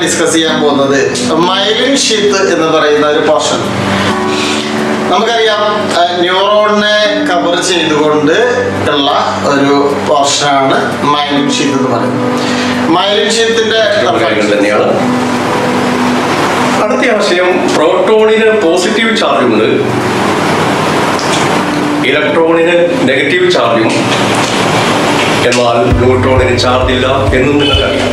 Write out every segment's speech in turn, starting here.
Discuss ചെയ്യാൻ പോകുന്നത് myelin sheath എന്ന് പറയുന്ന ഒരു പോർഷൻ നമുക്കറിയാം ന്യൂറോണിനെ കവർ ചെയ്തുകൊണ്ട് ഉള്ള ഒരു പോർഷനാണ് മൈലിൻ ഷീത്ത് എന്ന് പറയുന്നത് മൈലിൻ ഷീത്തിന്റെ കാര്യങ്ങൾ തന്നെയാണ് അടുത്ത ആശയം പ്രോട്ടോണിന് പോസിറ്റീവ് ചാർജുണ്ട് ഇലക്ട്രോണിന് നെഗറ്റീവ് ചാർജും എന്നാൽ ന്യൂട്രോണിന് ചാർജ് ഇല്ല എന്നും നിങ്ങൾക്കറിയാം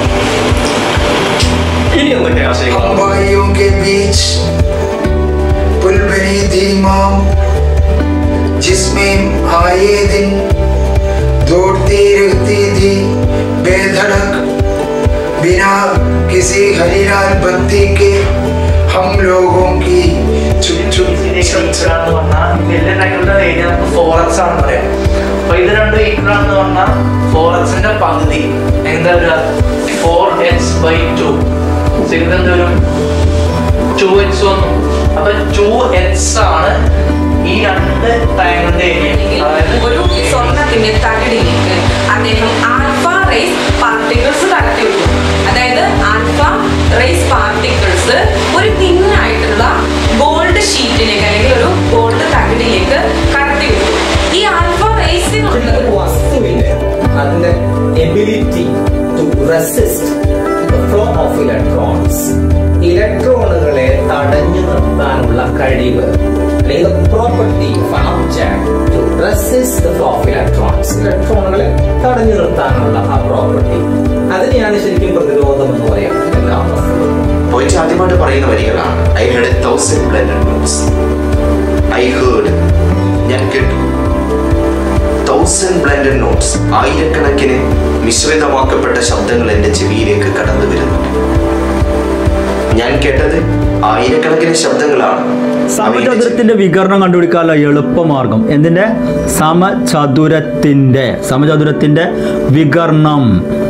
ഇനി എന്തൊക്കെ ആശയങ്ങളാണ് अंबाइयों के बीच पुल बनी थी माँ जिसमें आए दिन दौड़ती रहती थी बेधड़क बिना किसी हरीलाल बत्ती के हम लोगों की चुप चुप चुप चुप എന്ന് പറഞ്ഞാൽ വലിയ ടൈമിന്റെ ഏരിയ നമുക്ക് ഫോർ എക്സ് ആണെന്ന് പറയാം അപ്പൊ ഇത് രണ്ടും ഈക്വൽ ആണെന്ന് പറഞ്ഞാൽ ഫോർ എക്സിന്റെ പകുതി എന്താ വരിക ഫോർ എക്സ് ബൈ ടു ഇത് എന്ത് വരും ടു എക്സ് വന്നു അപ്പൊ ടു എക്സ് ആണ് ഈ രണ്ട് ടൈമിന്റെ ഏരിയ അതായത് ഒരു സ്വർണത്തിന്റെ തകിടിലേക്ക് അദ്ദേഹം ആൽഫ റേസ് പാർട്ടിക്കിൾസ് കടത്തിവിട്ടു അതായത് ആൽഫ റേസ് പാർട്ടിക്കിൾസ് ഒരു തിന്നായിട്ടുള്ള ഗോൾഡ് ഷീറ്റിലേക്ക് അല്ലെങ്കിൽ ഒരു ഗോൾഡ് തകിടിലേക്ക് കടത്തിവിട്ടു ഈ ആൽഫ റേസിനുള്ളത് ഒരു വസ്തുവിന് അതിന്റെ ability to resist flow of electrons ഇലക്ട്രോണുകളെ തടഞ്ഞു നിർത്താനുള്ള കഴിവ് അല്ലെങ്കിൽ property of an object to resist the flow of electrons ഇലക്ട്രോണുകളെ തടഞ്ഞു നിർത്താനുള്ള ആ പ്രോപ്പർട്ടി അതിനെയാണ് ശരിക്കും പ്രതിരോധം എന്ന് പറയാം എല്ലാ വസ്തുക്കളും പോയിട്ട് ആദ്യമായിട്ട് പറയുന്ന വരികളാണ് I heard a thousand blended notes I heard ഞാൻ കേട്ടു തൗസൻഡ് ബ്ലെൻഡഡ് നോട്ട്സ് ആയിരക്കണക്കിന് മിശ്രിതമാക്കപ്പെട്ട ശബ്ദങ്ങൾ എൻ്റെ ചെവിയിലേക്ക് കടന്നു വരുന്നുണ്ട് ഞാൻ കേട്ടത് ആയിരക്കണക്കിന് ശബ്ദങ്ങളാണ് അവയുടെ സമചതുരത്തിന്റെ വികരണം കണ്ടുപിടിക്കാനുള്ള എളുപ്പമാർഗം എന്തിന്റെ സമചതുരത്തിന്റെ സമചതുരത്തിന്റെ വികരണം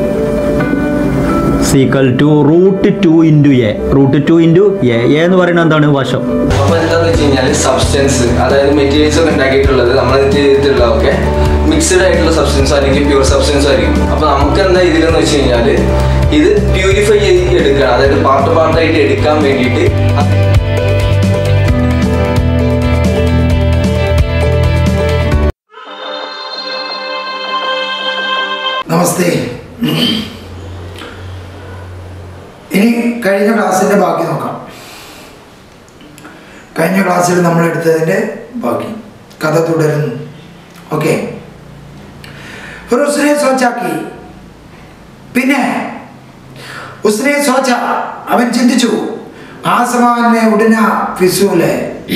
സീക്കൽ to root two into a root two into a a എന്ന് പറയുന്നത് എന്താണ് വശം അപ്പൊ എന്താന്ന് വെച്ച് കഴിഞ്ഞാൽ സബ്സ്റ്റൻസ് അതായത് മെറ്റീരിയൽസ് ഒക്കെ ഉണ്ടാക്കിയിട്ടുള്ളത് നമ്മൾ ചെയ്തിട്ടുള്ളതൊക്കെ മിക്സ്ഡ് ആയിട്ടുള്ള സബ്സ്റ്റൻസ് അല്ലെങ്കിൽ പ്യൂർ സബ്സ്റ്റൻസ് ആയിരിക്കും അപ്പൊ നമുക്ക് എന്താ ഇതിലെന്ന് വെച്ച് കഴിഞ്ഞാൽ ഇത് പ്യൂരിഫൈ ചെയ്ത് എടുക്കണം അതായത് പാർട്ട് പാർട്ടായിട്ട് എടുക്കാൻ വേണ്ടിയിട്ട് നമസ്തേ ഇനി കഴിഞ്ഞ ക്ലാസ്സിൻ്റെ ബാക്കി നോക്കാം കഴിഞ്ഞ ക്ലാസ്സിൽ നമ്മൾ എടുത്തതിൻ്റെ ബാക്കി കഥ തുടരുന്നു ഓക്കെ फिर उसने सोचा कि പിന്നെ ഉസ്നെ സോച്ച അവൻ ചിന്തിച്ചു ആസമാനെ ഉടന ഫിസൂലെ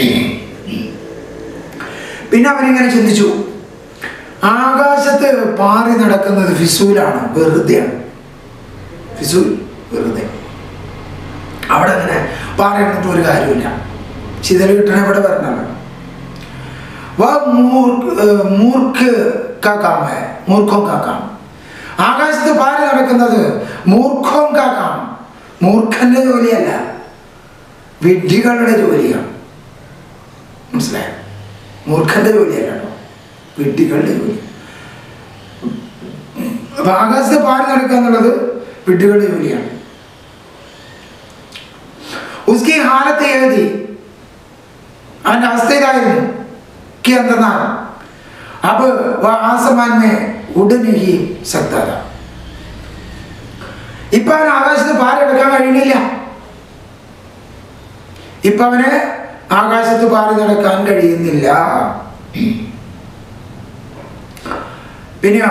പിന്നെ അവനിങ്ങനെ ചിന്തിച്ചു ആകാശത്ത് പാറി നടക്കുന്നത് ഫിസൂലാണ് വെറുതെയാണ് ഫിസൂൽ വെറുതെ അവിടെ അങ്ങനെ പാറി നടന്നിട്ട് ഒരു കാര്യമില്ല ചിതൽ കിട്ടണ ഇവിടെ വരണല്ലോ വ മൂർക്ക് ഏഹ് മൂർക്ക് കാക്കാം ഹെ മൂർഖോം കാക്കാം ആകാശത്ത് പാറി നടക്കുന്നത് മൂർഖോം കാക്കാം മൂർഖന്റെ ജോലിയല്ല വിഡ്ഢികളുടെ ജോലിയാണ് മനസ്സിലായോ മൂർഖന്റെ ജോലിയല്ല കേട്ടോ വിഡ്ഢികളുടെ ജോലി അപ്പൊ ആകാശത്ത് പാടി നടക്കുക എന്നുള്ളത് വിഡ്ഢികളുടെ ജോലിയാണ് ഉസ്കി ഹാലത്ത് എഴുതി അവന്റെ അവസ്ഥ ഇതായിരുന്നു कि എന്തെന്നാൽ अब वह आसमान में उड़ नहीं सकता था ഇപ്പൊ അവന് ആകാശത്ത് പാരെടുക്കാൻ കഴിയണില്ല ഇപ്പൊ അവന് ആകാശത്ത് പാറി നടക്കാൻ കഴിയുന്നില്ല പിന്നെയോ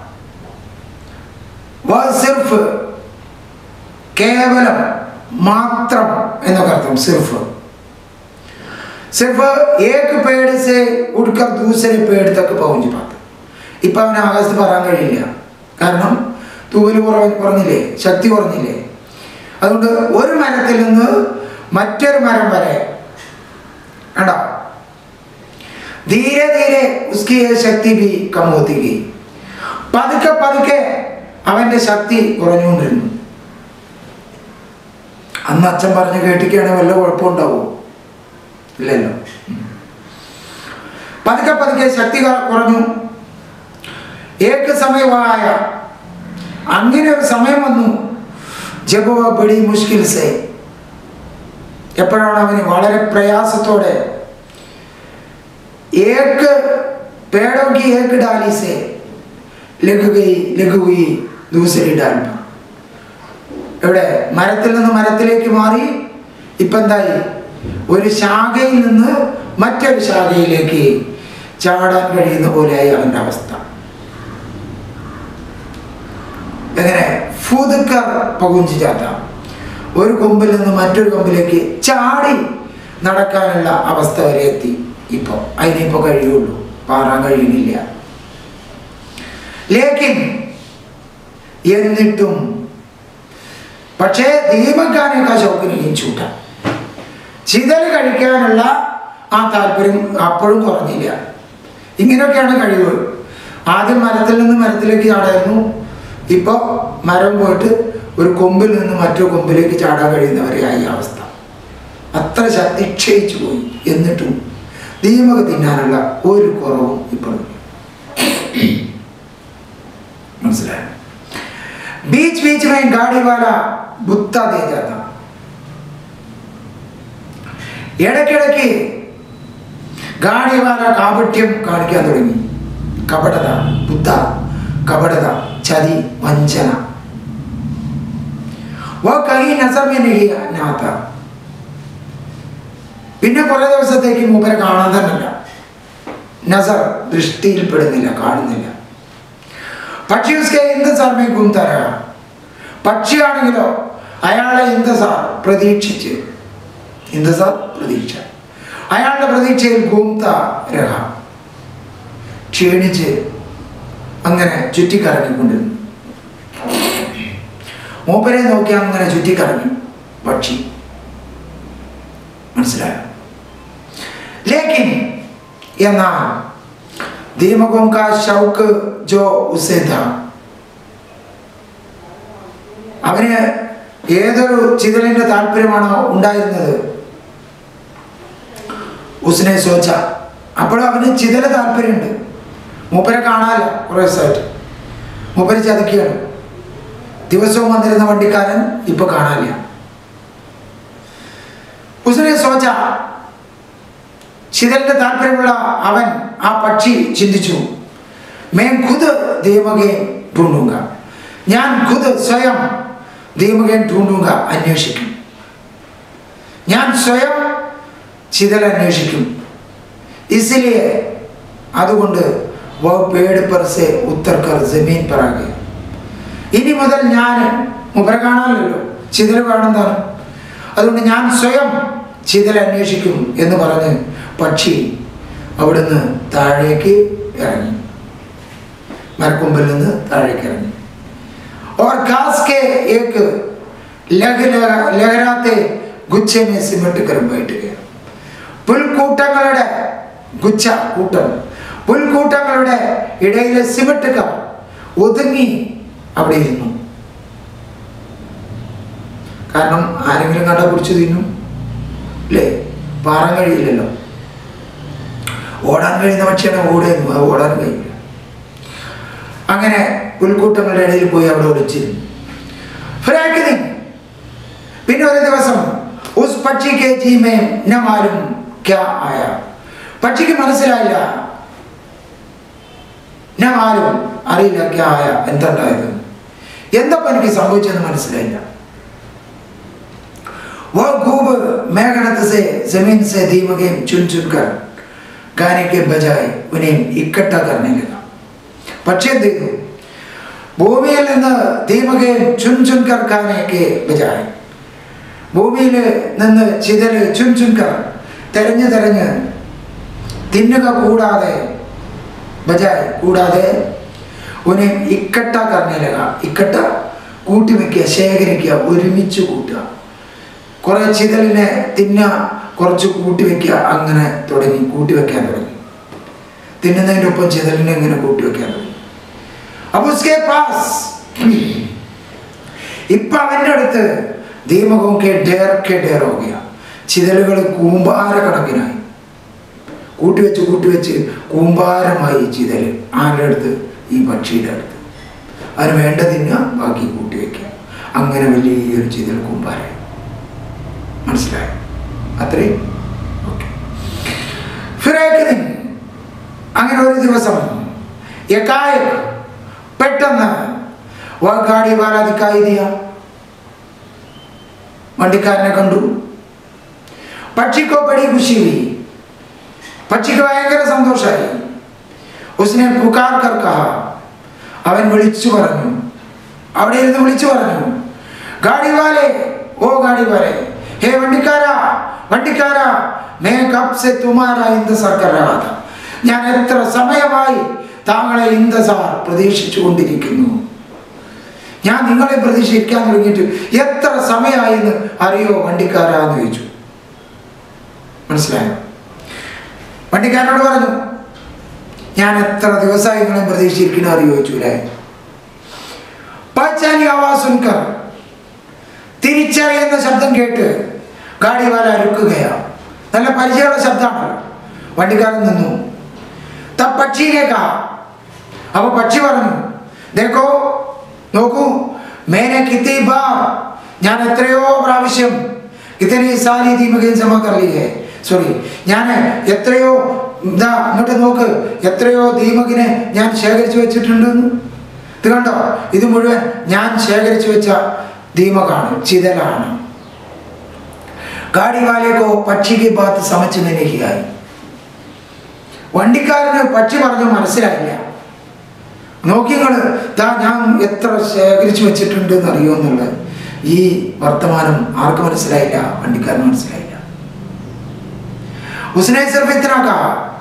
വ സിർഫ് കേവലം മാത്രം എന്നൊക്കെ അർത്ഥം സിർഫ് सिर्फ एक पेड़ से उड़कर दूसरे पेड़ तक पहुंच पाता ഇപ്പൊ അവന് ആകാശത്ത് പറയാൻ കഴിയില്ല കാരണം തൂവല് കുറവ് കുറഞ്ഞില്ലേ ശക്തി കുറഞ്ഞില്ലേ അതുകൊണ്ട് ഒരു മരത്തിൽ നിന്ന് മറ്റൊരു മരം വരെ കണ്ടോ ധീരെ ധീരെ ഉസ്കി യേ ശക്തി ബി കം ഹോത്തി ഗയി പതുക്കെ പതുക്കെ അവന്റെ ശക്തി കുറഞ്ഞുകൊണ്ടിരുന്നു അന്ന് അച്ഛൻ പറഞ്ഞ് കേട്ടിക്കുകയാണെങ്കിൽ വല്ല കുഴപ്പമുണ്ടാവുമോ ഇല്ലല്ലോ പതുക്കെ പതുക്കെ ശക്തി കുറ- കുറഞ്ഞു ഏക സമയമായ അങ്ങനെ ഒരു സമയം വന്നു ജബ് വ ബഡി മുഷ്കിൽ സെ എപ്പോഴാണ് അവന് വളരെ പ്രയാസത്തോടെ ഏക്ക് പേടോ की एक डाली से लग गई लग हुई दूसरी डाल पर എവിടെ മരത്തിൽ നിന്ന് മരത്തിലേക്ക് മാറി ഇപ്പൊ എന്തായി ഒരു ശാഖയിൽ നിന്ന് മറ്റൊരു ശാഖയിലേക്ക് ചാടാൻ കഴിയുന്ന പോലെയായി അവന്റെ അവസ്ഥ എങ്ങനെ ഫുതുക്കർ പകുഞ്ചി ചാത്ത ഒരു കൊമ്പിൽ നിന്ന് മറ്റൊരു കൊമ്പിലേക്ക് ചാടി നടക്കാനുള്ള അവസ്ഥ വരെ എത്തി ഇപ്പൊ അതിനിപ്പോ കഴിയുള്ളൂ പാറാൻ കഴിയുന്നില്ല ലേക്കിൻ എന്നിട്ടും പക്ഷേ ദീപക്കാനേക്കാ ശൗക്കിനെയും ചൂട്ട ചിതൽ കഴിക്കാനുള്ള ആ താല്പര്യം അപ്പോഴും കുറഞ്ഞില്ല ഇങ്ങനെയൊക്കെയാണ് കഴിവ് ആദ്യം മരത്തിൽ നിന്ന് മരത്തിലേക്ക് ചാടായിരുന്നു ഇപ്പോൾ മരം പോയിട്ട് ഒരു കൊമ്പിൽ നിന്ന് മറ്റൊരു കൊമ്പിലേക്ക് ചാടാൻ കഴിയുന്നവരെയായി അവസ്ഥ അത്ര ശക്തി ക്ഷയിച്ചു പോയി എന്നിട്ടും ദീപക തിന്നാനുള്ള ഒരു കുറവും ഇപ്പോഴും മനസ്സിലായോ बीच बीच में गाड़ी वाला बुत्ता दे जाता ഇടയ്ക്കിടയ്ക്ക് ഗാഡി വാല കാപട്യം കാണിക്കാൻ തുടങ്ങി കപടത ബുദ്ധ കപടത ചതി വഞ്ചന വോ കഹി നസർമിനാത്ത പിന്നെ കുറെ ദിവസത്തേക്ക് മൂപ്പരെ കാണാൻ തന്നെയല്ല നസർ ദൃഷ്ടിയിൽപ്പെടുന്നില്ല കാണുന്നില്ല പക്ഷി ഉസ്കെ ഇന്ദസാർ മേ ഘൂംതാ രഹാ പക്ഷിയാണെങ്കിലോ അയാളെ ഇന്ദസാർ പ്രതീക്ഷിച്ച് ഇന്ദസാർ പ്രതീക്ഷ അയാളുടെ പ്രതീക്ഷയിൽ ഘൂംത രഹ ക്ഷീണിച്ച് അങ്ങനെ ചുറ്റിക്കറങ്ങിക്കൊണ്ടിരുന്നു മൂപ്പരെ നോക്കി അങ്ങനെ ചുറ്റിക്കറങ്ങി പക്ഷി മനസ്സിലായോ ലേക്കിൻ എന്നാൽ दीमकों का शौक जो उसे था അവന് ഏതൊരു ചിതലിന്റെ താല്പര്യമാണോ ഉണ്ടായിരുന്നത് ഉസ്നെ സോച്ച അപ്പോഴും അവന് ചിതല താല്പര്യമുണ്ട് മൂപ്പരെ കാണാല്ല കുറേ ദിവസമായിട്ട് മൂപ്പര് ചതിക്കുകയാണ് ദിവസവും വന്നിരുന്ന വണ്ടിക്കാരൻ ഇപ്പൊ കാണാനില്ല ഉസ്നെ സോച്ച ചിതലിന്റെ താല്പര്യമുള്ള അവൻ ആ പക്ഷി ചിന്തിച്ചു മേം ഖുദ് ദീമകെ ढूंढूंगा ഞാൻ ഖുദ് സ്വയം ദീമകൻ ढूंढूंगा അന്വേഷിക്കും ഞാൻ സ്വയം ചിതൽ അന്വേഷിക്കും इसलिए അതുകൊണ്ട് വോ പേട് पर से उतर कर जमीन पर आ गया ഇനി മുതൽ ഞാൻ മുബര കാണാനല്ലോ ചിതൽ കാണുന്നതാണ് അതുകൊണ്ട് ഞാൻ സ്വയം ചിതൽ അന്വേഷിക്കും എന്ന് പറഞ്ഞ് പക്ഷി അവിടുന്ന് താഴേക്ക് ഇറങ്ങി മരക്കൊമ്പിൽ നിന്ന് താഴേക്ക് ഇറങ്ങി और घास के एक लग लहराते गुच्छे में सिमट कर बैठ गया പുൽക്കൂട്ടങ്ങളുടെ ഗുച്ഛ കൂട്ടം പുൽക്കൂട്ടങ്ങളുടെ ഇടയിലെ സിമട്ടുകാർ ഒതുങ്ങി അവിടെ ഇരുന്നു കാരണം ആരെങ്കിലും കണ്ട കുറിച്ച് തിന്നും അല്ലേ പാറാൻ കഴിയില്ലല്ലോ ഓടാൻ കഴിയുന്ന പക്ഷിയാണ് ഓടുന്നു അത് ഓടാൻ കഴിയില്ല അങ്ങനെ പുൽക്കൂട്ടങ്ങളുടെ ഇടയിൽ പോയി അവിടെ ഒളിച്ചിരുന്നു ഫിറാക്കിനി പിന്നെ ഒരു ദിവസം ഉസ് പക്ഷി കെ ജീമേ നമാരും ക്യാ ആയ പക്ഷിക്ക് മനസ്സിലായില്ല നമാരും അറിയില്ല ക്യാ ആയ എന്തുണ്ടായത് എന്തപ്പോ എനിക്ക് സംഭവിച്ചെന്ന് മനസ്സിലായില്ല वो खूब मेघनत से जमीन से दीमके चुन चुन कर गाने के बजाय उन्हें इकट्ठा करने लगा പക്ഷേ എന്ത് ചെയ്തു ഭൂമിയിൽ നിന്ന് ദീപകയും ചുൻ ചുൻകർ കാനയ്ക്ക് ബജായ് ഭൂമിയിൽ നിന്ന് ചിതല് ചുൻ ചുൻകർ തെരഞ്ഞു തെരഞ്ഞ് തിന്നുക കൂടാതെ ബജായ് കൂടാതെ ഉനെ ഇക്കട്ട കർണിലക ഇക്കട്ട കൂട്ടിവെക്കുക ശേഖരിക്കുക ഒരുമിച്ച് കൂട്ടുക കുറെ ചിതലിനെ തിന്ന കുറച്ച് കൂട്ടിവെക്കുക അങ്ങനെ തുടങ്ങി കൂട്ടിവെക്കാൻ തുടങ്ങി തിന്നുന്നതിൻ്റെ ഒപ്പം ചിതലിനെ ഇങ്ങനെ കൂട്ടിവെക്കാൻ തുടങ്ങി അപ്പൊ ഉസ്കെ പാസ് ഇപ്പൊ അവന്റെ അടുത്ത് ദീമകവും കെ ഡേർ കെ ഡേർ ഹോഗിയ ചിതലുകൾ കൂമ്പാര കണക്കിനായി കൂട്ടിവെച്ച് കൂട്ടിവെച്ച് കൂമ്പാരമായി ചിതൽ ആരുടെ അടുത്ത് ഈ പക്ഷിയുടെ അടുത്ത് അതിന് വേണ്ട തിന്നുക ബാക്കി കൂട്ടിവെക്കുക അങ്ങനെ വലിയൊരു ചിതൽ കൂമ്പാരായി മനസ്സിലായോ അത്രയും ഓക്കെ ഫിറേക്കിന് അങ്ങനെ ഒരു ദിവസം എക്കായക് പെട്ടെന്ന് വ ഗാഡി വാലാ ദിക്കായി ദിയ വണ്ടിക്കാരനെ കണ്ടു പക്ഷിക്കോ ബടി ഖുഷി हुई പക്ഷിക്ക് ഭയങ്കര സന്തോഷമായി ഉസ്നെ പുകാർ കർ കഹ അവൻ വിളിച്ചു പറഞ്ഞു അവിടെ ഇരുന്ന് വിളിച്ചു പറഞ്ഞു ഗാഡി വാലെ ഓ ഗാഡി വാലെ ഹേ വണ്ടിക്കാരാ വണ്ടിക്കാരാ മേ കബ് സെ തുമാരാ ഇന്തസാർ കർ രഹാ था ഞാൻ എത്ര സമയമായി താങ്കളെ ഇന്തസാർ പ്രതീക്ഷിച്ചു കൊണ്ടിരിക്കുന്നു ഞാൻ നിങ്ങളെ പ്രതീക്ഷിക്കാൻ തുടങ്ങിയിട്ട് എത്ര സമയമായി എന്ന് അറിയോ വണ്ടിക്കാരാ എന്ന് ചോദിച്ചു മനസ്സിലായോ വണ്ടിക്കാരനോട് പറഞ്ഞു ഞാൻ എത്ര ദിവസമായി നിങ്ങളെ പ്രതീക്ഷിച്ചിരിക്കണ അറിയോ ചോദിച്ചൂലേ പച്ചാനി ആവാസ് സുൻകർ തിരിച്ചറിയുന്ന ശബ്ദം കേട്ട് ഗാഡി വാല അരുക്കുകയാണ് നല്ല പരിചയമുള്ള ശബ്ദമാണല്ലോ വണ്ടിക്കാരൻ നിന്നു ത പക്ഷിയിലേക്കാ അപ്പൊ പക്ഷി പറഞ്ഞു ദേക്കോ നോക്കൂ മേനെ കിത്തി ബാർ ഞാൻ എത്രയോ പ്രാവശ്യം ഇതനെ സാരി ദീപകൻ സമാക്കറിയേ സോറി ഞാൻ എത്രയോ ഇതാ ഇങ്ങോട്ട് നോക്ക് എത്രയോ ദീപകിനെ ഞാൻ ശേഖരിച്ചു വെച്ചിട്ടുണ്ടെന്ന് ഇത് കണ്ടോ ഇത് മുഴുവൻ ഞാൻ ശേഖരിച്ചു വെച്ച ദീപകാണ് ചിതലാണ് ഗാഡി വാലേക്കോ പക്ഷിക്ക് ബാത്ത് സമച്ച് നിനക്കിയായി വണ്ടിക്കാരന് പക്ഷി പറഞ്ഞു മനസ്സിലായില്ല നോക്കിങ്ങൾ താ ഞാൻ എത്ര ശേഖരിച്ചു വെച്ചിട്ടുണ്ട് എന്ന് അറിയോ എന്നുള്ളത് ഈ വർത്തമാനം ആർക്ക് മനസ്സിലായില്ല വണ്ടിക്കാരന് മനസ്സിലായില്ല ഉസ്നെ സിർഫ് ഇത്രക്ക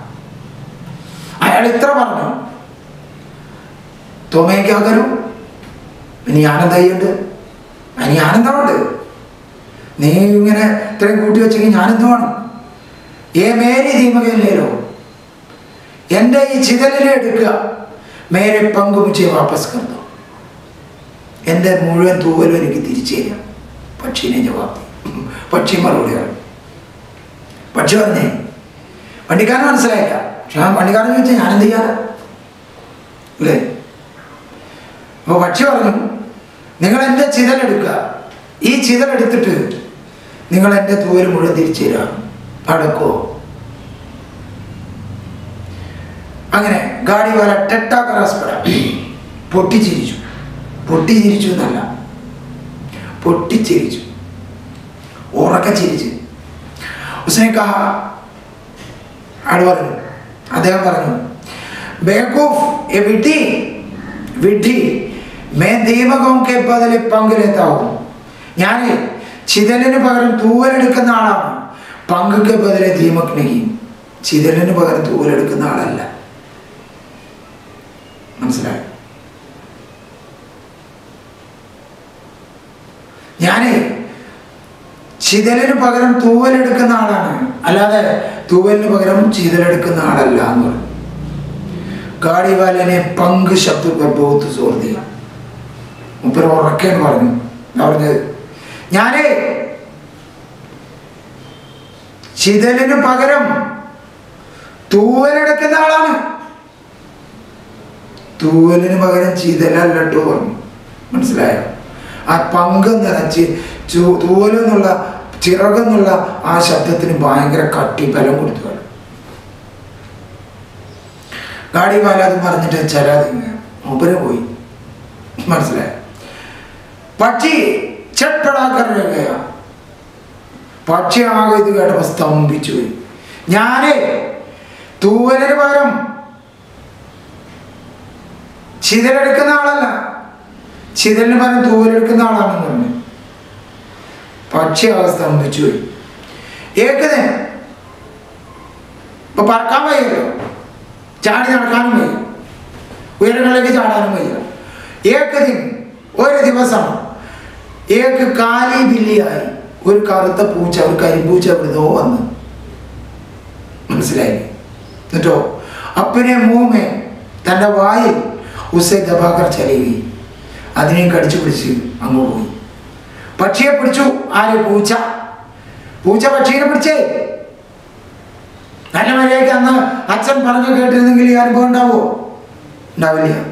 അയാൾ ഇത്ര പറഞ്ഞു തോമയ്ക്കാകരു ഇനി ആനന്ദയുണ്ട് ഇനി ആനന്ദമുണ്ട് നീ ഇങ്ങനെ ഇത്രയും കൂട്ടി വെച്ചെങ്കിൽ ഞാനെന്ത് വേണം ഏ മേരി ദീപകയില്ലേലോ എൻ്റെ ഈ ചിതലിനെ എടുക്കുക മേരെ പങ്ക് മുച്ചെ വാപ്പസ് കർന്നു എൻ്റെ മുഴുവൻ തൂവലും എനിക്ക് തിരിച്ചു തരാം പക്ഷീനെ ജവാബ് പക്ഷി മറുപടി പറഞ്ഞു പക്ഷി പറഞ്ഞേ വണ്ടിക്കാരൻ മനസ്സിലായില്ല പക്ഷെ ആ വണ്ടിക്കാരൻ ചോദിച്ചാൽ ഞാൻ എന്ത് ചെയ്യാനാ അല്ലേ അപ്പോൾ പക്ഷി പറഞ്ഞു നിങ്ങൾ എൻ്റെ ചിതലെടുക്കുക ഈ ചിതലെടുത്തിട്ട് നിങ്ങൾ എൻ്റെ തൂവൽ മുഴുവൻ തിരിച്ചു തരാം നടക്കുമോ അങ്ങനെ ഗാഡി വാല ടെട്ടാക്കറാസ്പട പൊട്ടിച്ചിരിച്ചു പൊട്ടിച്ചിരിച്ചു എന്നല്ല പൊട്ടിച്ചിരിച്ചു ഉറക്കെ ചിരിച്ചു ഉസ്നെ കഹ ആട് പറഞ്ഞു അദ്ദേഹം പറഞ്ഞു ബേക്കൂഫ് എ വിഡി വിഡി മേ ദീപകം കെ ബദലെ പങ്കിലെത്താവും ഞാൻ ചിതലിന് പകരം തൂവലെടുക്കുന്ന ആളാണ് പങ്കുക്ക് ബദലെ ദീപക് നഹീം ചിതലിന് പകരം തൂവലെടുക്കുന്ന ആളല്ല മനസ്സിലായി ഞാനേ ചിതലിന് പകരം തൂവലെടുക്കുന്ന ആളാണ് അല്ലാതെ തൂവലിന് പകരം ചിതലെടുക്കുന്ന ആളല്ല എന്ന് പറഞ്ഞു ഗാഡി വാലനെ പങ്ക് ശബ്ദ ബഹുത്ത് സോർത്തി മുപ്പര ഉറക്കേന്ന് പറഞ്ഞു എന്താ പറഞ്ഞത് ഞാനേ ചിതലിന് പകരം തൂവലെടുക്കുന്ന ആളാണ് തൂവലിന് പകരം ചിതലല്ലട്ടോ പറഞ്ഞു മനസ്സിലായോ ആ പങ്കെന്ന തൂവലെന്നുള്ള ചിറകെന്നുള്ള ആ ശബ്ദത്തിന് ഭയങ്കര കട്ടി ബലം കൊടുത്തു കളി. ഗാഡി വാലാത് പറഞ്ഞിട്ട് ചരാതിങ്ങ മൂപ്പര് പോയി മനസ്സിലായോ പക്ഷി ചെട്ടടാക്കറിയുകയാ പക്ഷി ആകെ ഇത് കേട്ടപ്പോ സ്തംഭിച്ചു പോയി ഞാനേ തൂവലിന് പകരം ചിതലെടുക്കുന്ന ആളല്ല ചിതലിന് പകരം തൂവലെടുക്കുന്ന ആളാണെന്ന് പറഞ്ഞു പക്ഷി ആകെ സ്തംഭിച്ചു പോയി ഏകദേ ഇപ്പൊ പറക്കാൻ വയ്യല്ലോ ചാടി നടക്കാനും വയ്യ ഉയരങ്ങളിലേക്ക് ചാടാനും വയ്യ ഏകദിൻ ഒരു ദിവസം ഏക്ക് കാലി ബില്ലിയായി ഒരു കറുത്ത പൂച്ച ഒരു കരിമ്പൂച്ച എവിടുന്നോ വന്ന് മനസ്സിലായി എന്നിട്ടോ അപ്പനെ മൂമേ തൻ്റെ വായിൽ ഉസെ ദബാക്കർ ചലി അതിനെ കടിച്ചു പിടിച്ച് അങ്ങ് പോയി പക്ഷിയെ പിടിച്ചു ആര് പൂച്ച പൂച്ച പക്ഷീനെ പിടിച്ചേ നല്ല മര്യാദയ്ക്ക് അന്ന് അച്ഛൻ പറഞ്ഞു കേട്ടിരുന്നെങ്കിൽ ഈ അനുഭവം ഉണ്ടാവോ ഉണ്ടാവില്ല